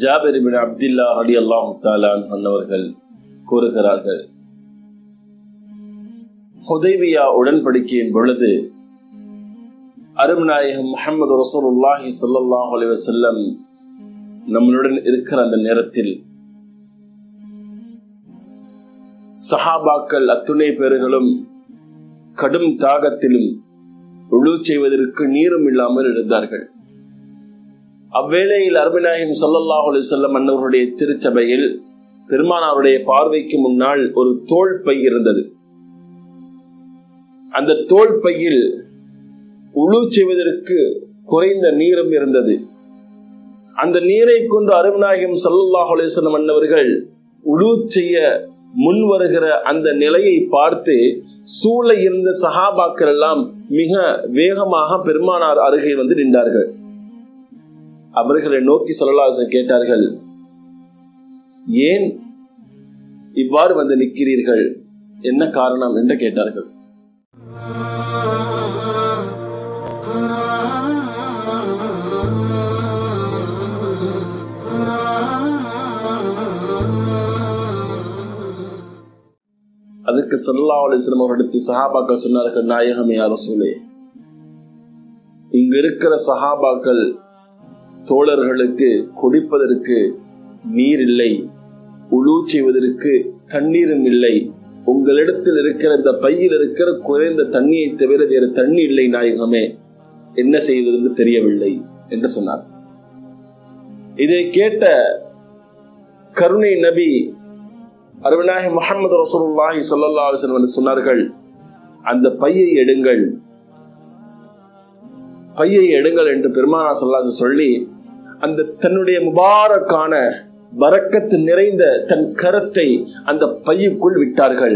ஜாபிர் பின் அப்துல்லா அலி அல்லாஹு தாலான் அன்னவர்கள் கூறுகிறார்கள் ஹுதைபியா உடன்படிக்கையின் பொழுது அரும்நாயகம் முகமது ரசூலுல்லாஹி ஸல்லல்லாஹு அலைஹி வஸல்லம் நம்மளுடன் இருக்கிற அந்த நேரத்தில் சஹாபாக்கள் அத்துணை பேர்களும் கடும் தாகத்திலும் உழு செய்வதற்கு நீரும் இல்லாமல் இருந்தார்கள் அவ்வேளையில் அருமைநாயகம் ஸல்லல்லாஹு அலைஹி வஸல்லம் அன்னவருடைய திருச்சபையில் பெருமானாருடைய பார்வைக்கு முன்னால் ஒரு தோல் பை இருந்தது அந்த தோல் பையில் உழு செய்வதற்கு குறைந்த நீரும் இருந்தது அந்த நீரை கொண்டு அருமநாயகம் சல்லாஹ் அலிஸ்லம் அன்னவர்கள் உழு செய்ய முன் வருகிற அந்த நிலையை பார்த்து சூழ இருந்த சஹாபாக்கள் எல்லாம் மிக வேகமாக பெருமானார் அருகே வந்து நின்றார்கள் அவர்களை நோக்கி சொல்லலாசன் கேட்டார்கள் ஏன் இவ்வாறு வந்து நிற்கிறீர்கள் என்ன காரணம் என்று கேட்டார்கள் அதுக்கு சல்லா அலிஸ்லம் அவர்களுக்கு சஹாபாக்கள் சொன்னார்கள் நாயகமே அரசூலே இங்க இருக்கிற சஹாபாக்கள் தோழர்களுக்கு குடிப்பதற்கு நீர் இல்லை உழு செய்வதற்கு தண்ணீரும் இல்லை உங்களிடத்தில் இருக்கிற இந்த பையில் இருக்கிற குறைந்த தண்ணியை தவிர வேறு தண்ணி இல்லை நாயகமே என்ன செய்வது என்று தெரியவில்லை என்று சொன்னார் இதை கேட்ட கருணை நபி அருவிநாயக முகமது ரசூலுல்லாஹி ஸல்லல்லாஹு அலைஹி வஸல்லம் சொன்னார்கள் அந்த பையை எடுங்கள் பையை எடுங்கள் என்று பெருமானா சல்லாசு சொல்லி அந்த தன்னுடைய முபாரக்கான வரக்கத்து நிறைந்த தன் கரத்தை அந்த பையுக்குள் விட்டார்கள்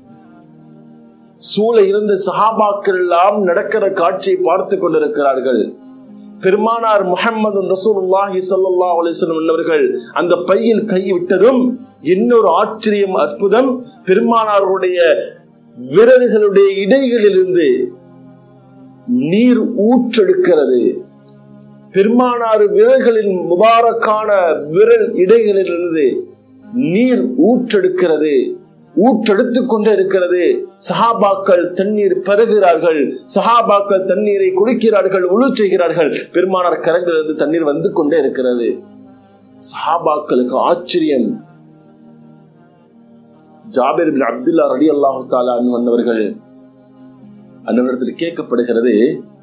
சூழ இருந்த சஹாபாக்கள் எல்லாம் நடக்கிற காட்சியை பார்த்து கொண்டிருக்கிறார்கள் பெருமானார் முகமது ரசூலுல்லாஹி ஸல்லல்லாஹு அலைஹி வஸல்லம் என்பவர்கள் அந்த பையில் கை விட்டதும் இன்னொரு ஆச்சரியம் அற்புதம் பெருமானாருடைய விரல்களுடைய இடைகளிலிருந்து நீர் ஊற்றெடுக்கிறது பெருமானார் விரல்களின் முபாரக்கான விரல் இடைகளிலிருந்து நீர் ஊற்றெடுக்கிறது ஊற்றெடுத்துக் கொண்டே இருக்கிறது சஹாபாக்கள் தண்ணீர் பருகிறார்கள் சஹாபாக்கள் தண்ணீரை குடிக்கிறார்கள் உழு செய்கிறார்கள் பெருமானார் கரங்களிலிருந்து தண்ணீர் வந்து கொண்டே இருக்கிறது சஹாபாக்களுக்கு ஆச்சரியம் ஜாபிர் பின் அப்துல்லா ரடி அல்லாஹு தாலா அன்னவர்கள் அன்னவரிடத்தில் கேட்கப்படுகிறது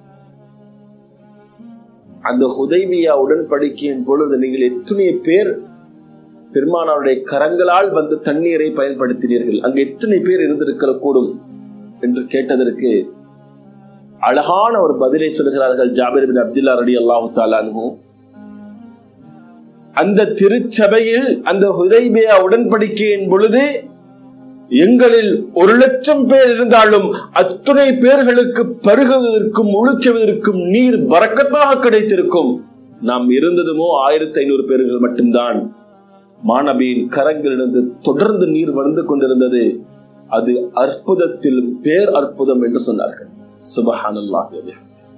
அந்த ஹுதைபியா உடன்படிக்கையின் பொழுது நீங்கள் எத்தனை பேர் பெருமானாருடைய கரங்களால் வந்த தண்ணீரை பயன்படுத்தினீர்கள் அங்கு எத்தனை பேர் இருந்திருக்கிற கூடும் என்று கேட்டதற்கு அழகான ஒரு பதிலை சொல்கிறார்கள் ஜாபிர் பின் அப்துல்லா ரடி அல்லாஹு தாலானும் அந்த திருச்சபையில் அந்த ஹுதைபியா உடன்படிக்கையின் பொழுது எங்களில் ஒரு லட்சம் பேர் இருந்தாலும் அத்துணை பேர்களுக்கு பருகுவதற்கும் உழுச்சுவதற்கும் நீர் பறக்கத்தாக கிடைத்திருக்கும் நாம் இருந்ததுமோ ஆயிரத்தி ஐநூறு பேர்கள் மட்டும்தான் மாணவியின் கரங்களிலிருந்து தொடர்ந்து நீர் வந்து கொண்டிருந்தது அது அற்புதத்தில் பேர் அற்புதம் என்று சொன்னார்கள் சுபஹானல்லாஹ்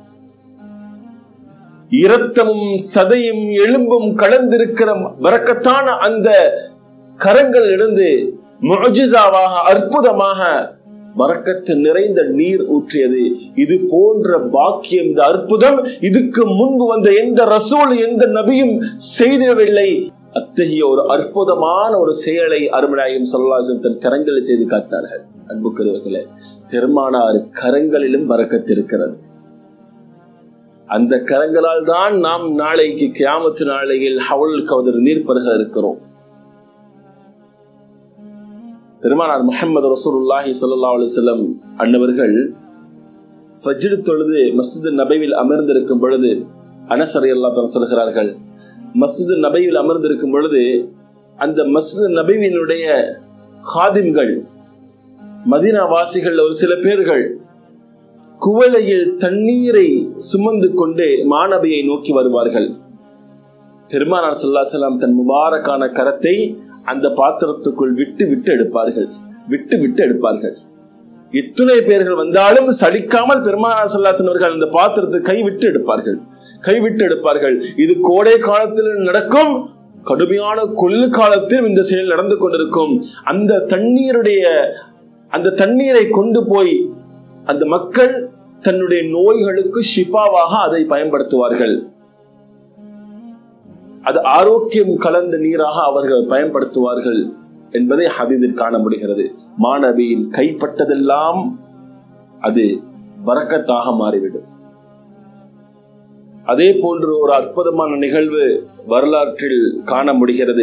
இரத்தமும் சதையும் எலும்பும் கலந்திருக்கிற வரக்கத்தான அந்த கரங்களிலிருந்து முஜிசாவாக அற்புதமாக வரக்கத்து நிறைந்த நீர் ஊற்றியது இது போன்ற பாக்கியம் இந்த அற்புதம் இதுக்கு முன்பு வந்த எந்த ரசூல் எந்த நபியும் செய்திடவில்லை அத்தகைய ஒரு அற்புதமான ஒரு செயலை அருமநாயகம் சொல்லாசன் தன் கரங்களை செய்து காட்டினார்கள் அன்புக்குரியவர்களே பெருமானார் கரங்களிலும் வரக்கத்திருக்கிறது அந்த கரங்களால் தான் நாம் நாளைக்கு கியாமத்து நாளையில் ஹவுல் கவதர் நீர் பருக இருக்கிறோம் பெருமானார் முகமது ரசூலுல்லாஹி சல்லா அலிசல்லம் அன்னவர்கள் ஃபஜ்ரு தொழுது மஸ்ஜித் நபைவில் அமர்ந்திருக்கும் பொழுது அனசரை அல்லா தன் சொல்கிறார்கள் மஸ்ஜித் நபையில் அமர்ந்திருக்கும் பொழுது அந்த மஸ்ஜித் நபைவினுடைய ஹாதிம்கள் மதினா வாசிகள் ஒரு சில பேர்கள் குவளையில் தண்ணீரை சுமந்து கொண்டு மாணவியை நோக்கி வருவார்கள் பெருமானார் சல்லா செல்லாம் தன் முபாரக்கான கரத்தை அந்த பாத்திரத்துக்குள் விட்டு விட்டு எடுப்பார்கள் விட்டு விட்டு எடுப்பார்கள் எத்தனை பேர்கள் வந்தாலும் சலிக்காமல் பெருமானார் சல்லாசன் அவர்கள் அந்த பாத்திரத்தை கைவிட்டு எடுப்பார்கள் கைவிட்டு எடுப்பார்கள் இது கோடை காலத்தில் நடக்கும் கடுமையான கொள்ளு காலத்தில் இந்த செயல் நடந்து கொண்டிருக்கும் அந்த தண்ணீருடைய அந்த தண்ணீரை கொண்டு போய் அந்த மக்கள் தன்னுடைய நோய்களுக்கு ஷிஃபாவாக அதை பயன்படுத்துவார்கள் அது ஆரோக்கியம் கலந்த நீராக அவர்கள் பயன்படுத்துவார்கள் என்பதை ஹதீதில் காண முடிகிறது மாணவியின் கைப்பட்டதெல்லாம் அது வரக்கத்தாக மாறிவிடும் அதே போன்று ஒரு அற்புதமான நிகழ்வு வரலாற்றில் காண முடிகிறது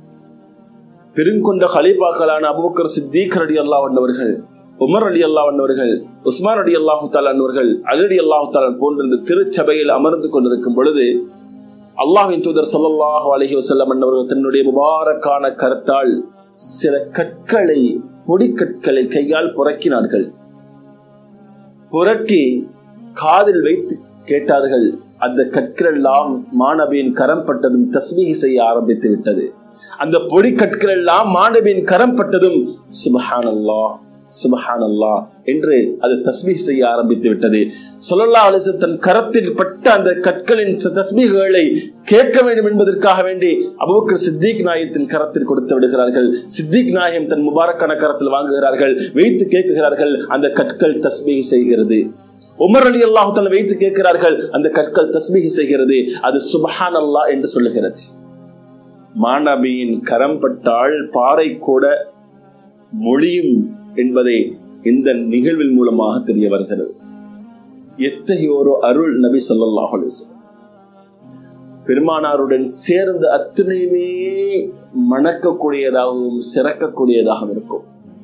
பெருங்கொண்ட ஹலீஃபாக்களான அபுபக்கர் சித்தீக் ரடி அல்லாஹ் வந்தவர்கள் உமர் அலி அல்லாஹ் வந்தவர்கள் உஸ்மான் அலி அல்லாஹு தாலானவர்கள் அலி அல்லாஹு தாலான் போன்ற இந்த திருச்சபையில் அமர்ந்து கொண்டிருக்கும் பொழுது அல்லாஹின் தூதர் சல்லாஹு அலஹி வசல்லம் அன்னவர்கள் தன்னுடைய முபாரக்கான கருத்தால் சில கற்களை பொடிக்கற்களை கையால் புறக்கினார்கள் புறக்கி காதில் வைத்து கேட்டார்கள் அந்த கற்கள் எல்லாம் மாணவியின் கரம் பட்டதும் தஸ்மீகி செய்ய ஆரம்பித்து விட்டது அந்த பொடி கற்கள் எல்லாம் மாணவியின் கரம் பட்டதும் சுபஹானல்லா சுபஹானல்லா என்று அது தஸ்மீ செய்ய ஆரம்பித்து விட்டது சொல்லல்லா அலிசு தன் கரத்தில் பட்ட அந்த கற்களின் தஸ்மீகளை கேட்க வேண்டும் என்பதற்காக வேண்டி அபுபக்கர் சித்திக் நாயத்தின் கரத்தில் கொடுத்து விடுகிறார்கள் சித்திக் நாயம் தன் முபாரக்கான கரத்தில் வாங்குகிறார்கள் வைத்து கேட்குகிறார்கள் அந்த கற்கள் தஸ்மீ செய்கிறது உமர் அலி அல்லாஹுத்தன் வைத்து கேட்கிறார்கள் அந்த கற்கள் தஸ்மீகி செய்கிறது அது சுபஹான் அல்லா என்று சொல்லுகிறது மாணவியின் கரம் பட்டால் பாறை கூட மொழியும் என்பதை இந்த நிகழ்வின் மூலமாக தெரிய வருகிறது எத்தகைய ஒரு அருள் நபி சொல்லாஹ் பெருமானாருடன் சேர்ந்து அத்தனையுமே மணக்கக்கூடியதாகவும் சிறக்கக்கூடியதாகவும் இருக்கும்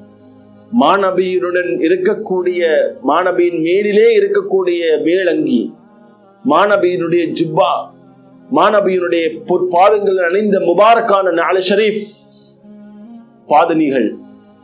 மாணவியருடன் இருக்கக்கூடிய மாணவியின் மேலிலே இருக்கக்கூடிய வேளங்கி மாணவியினுடைய ஜுப்பா மாணவியினுடைய பொற்பாதங்கள் அணிந்த முபாரக்கான நாலு ஷரீஃப் பாதனிகள்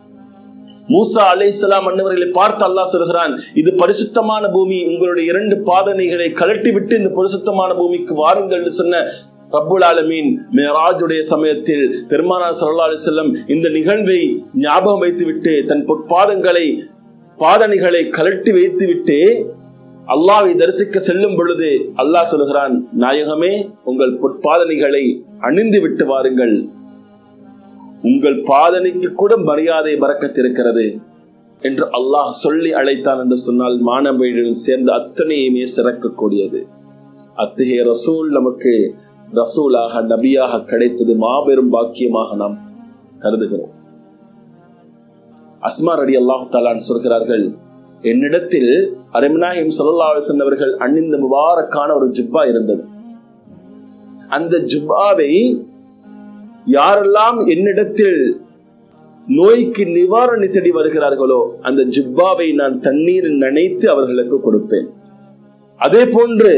மூசா அலை இஸ்லாம் அன்னவர்களை பார்த்து அல்லாஹ் சொல்கிறான் இது பரிசுத்தமான பூமி உங்களுடைய இரண்டு பாதனைகளை கலட்டி விட்டு இந்த பரிசுத்தமான பூமிக்கு வாருங்கள் சொன்ன ரப்புல் ஆலமீன் மேராஜுடைய சமயத்தில் பெருமானார் சல்லா அலி செல்லம் இந்த நிகழ்வை ஞாபகம் வைத்துவிட்டு தன் பொற்பாதங்களை பாதணிகளை கலட்டி வைத்துவிட்டு அல்லாவை தரிசிக்க செல்லும் பொழுது அல்லாஹ் சொல்கிறான் நாயகமே உங்கள் பொற்பாதணிகளை அணிந்து விட்டு வாருங்கள் உங்கள் பாதனைக்கு கூட மரியாதை பறக்கத்திருக்கிறது என்று அல்லாஹ் சொல்லி அழைத்தான் என்று சொன்னால் மாணவியுடன் சேர்ந்து அத்தனையுமே சிறக்கக்கூடியது அத்தகைய ரசூல் நமக்கு ரசூலாக நபியாக கிடைத்தது மாபெரும் பாக்கியமாக நாம் கருதுகிறோம் அஸ்மார் அடி அல்லாஹு தாலான் சொல்கிறார்கள் என்னிடத்தில் அரமினாஹிம் சல்லா அலிசன் அவர்கள் அணிந்த முபாரக்கான ஒரு ஜுப்பா இருந்தது அந்த ஜுப்பாவை யாரெல்லாம் என்னிடத்தில் நோய்க்கு நிவாரணி தேடி வருகிறார்களோ அந்த ஜிப்பாவை நான் தண்ணீர் நனைத்து அவர்களுக்கு கொடுப்பேன் அதே போன்று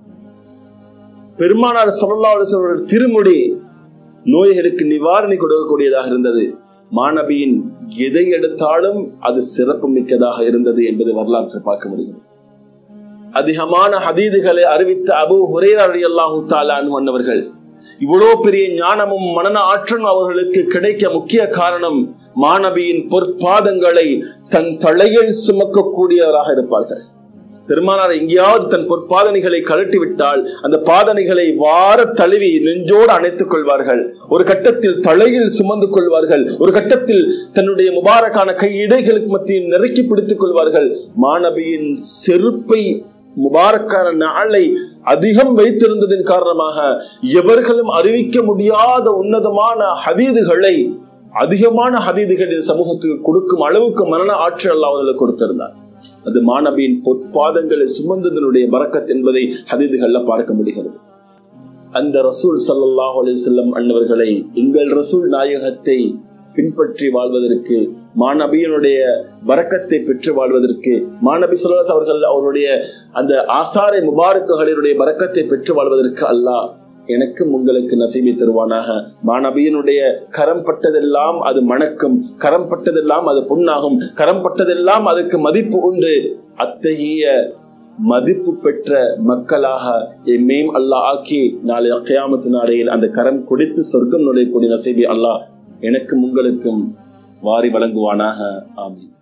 பெருமானார் சொல்லல்லா திருமுடி நோய்களுக்கு நிவாரணி கொடுக்கக்கூடியதாக இருந்தது மாணவியின் எதை எடுத்தாலும் அது சிறப்பு மிக்கதாக இருந்தது என்பது வரலாற்றை பார்க்க முடியும் அதிகமான ஹதீதுகளை அறிவித்த அபு ஹுரேர் அலி அல்லாஹூ தாலான் வந்தவர்கள் இவ்வளவு பெரிய ஞானமும் மனன ஆற்றலும் அவர்களுக்கு கிடைக்க முக்கிய காரணம் மாணவியின் பொற்பாதங்களை தன் தலையில் சுமக்கக்கூடியவராக இருப்பார்கள் பெருமானார் எங்கேயாவது தன் பொற்பாதனைகளை கழட்டி விட்டால் அந்த பாதனைகளை வார தழுவி நெஞ்சோடு அணைத்துக் கொள்வார்கள் ஒரு கட்டத்தில் தலையில் சுமந்து கொள்வார்கள் ஒரு கட்டத்தில் தன்னுடைய முபாரக்கான கை இடைகளுக்கு மத்தியில் நெருக்கி பிடித்துக் கொள்வார்கள் மாணவியின் செருப்பை முபாரக்கான நாளை அதிகம் வைத்திருந்ததன் காரணமாக எவர்களும் அறிவிக்க முடியாத உன்னதமான ஹதீதுகளை அதிகமான ஹதீதுகள் இந்த சமூகத்துக்கு கொடுக்கும் அளவுக்கு மரண ஆற்றல் அல்ல அவர்களுக்கு கொடுத்திருந்தார் அது மாணவியின் பொற்பாதங்களை சுமந்ததனுடைய பறக்கத் என்பதை ஹதீதுகள்ல பார்க்க முடிகிறது அந்த ரசூல் சல்லாஹ் அலி செல்லம் அன்னவர்களை எங்கள் ரசூல் நாயகத்தை பின்பற்றி வாழ்வதற்கு மாநபியனுடைய வரக்கத்தை பெற்று வாழ்வதற்கு மாநபி சொல்லாஸ் அவர்கள் அவருடைய அந்த ஆசாரை முபாரக்குகளினுடைய வரக்கத்தை பெற்று வாழ்வதற்கு அல்லாஹ் எனக்கும் உங்களுக்கு நசீபை தருவானாக மாணவியனுடைய கரம் பட்டதெல்லாம் அது மணக்கும் கரம் பட்டதெல்லாம் அது பொன்னாகும் கரம் பட்டதெல்லாம் அதுக்கு மதிப்பு உண்டு அத்தகைய மதிப்பு பெற்ற மக்களாக எம்மேம் அல்லாஹ் ஆக்கி நாளை அக்கையாமத்து நாளையில் அந்த கரம் கொடுத்து சொர்க்கம் நுழையக்கூடிய நசீபி அல்லாஹ் எனக்கும் உங்களுக்கும் வாரி வழங்குவானாக ஆமீன்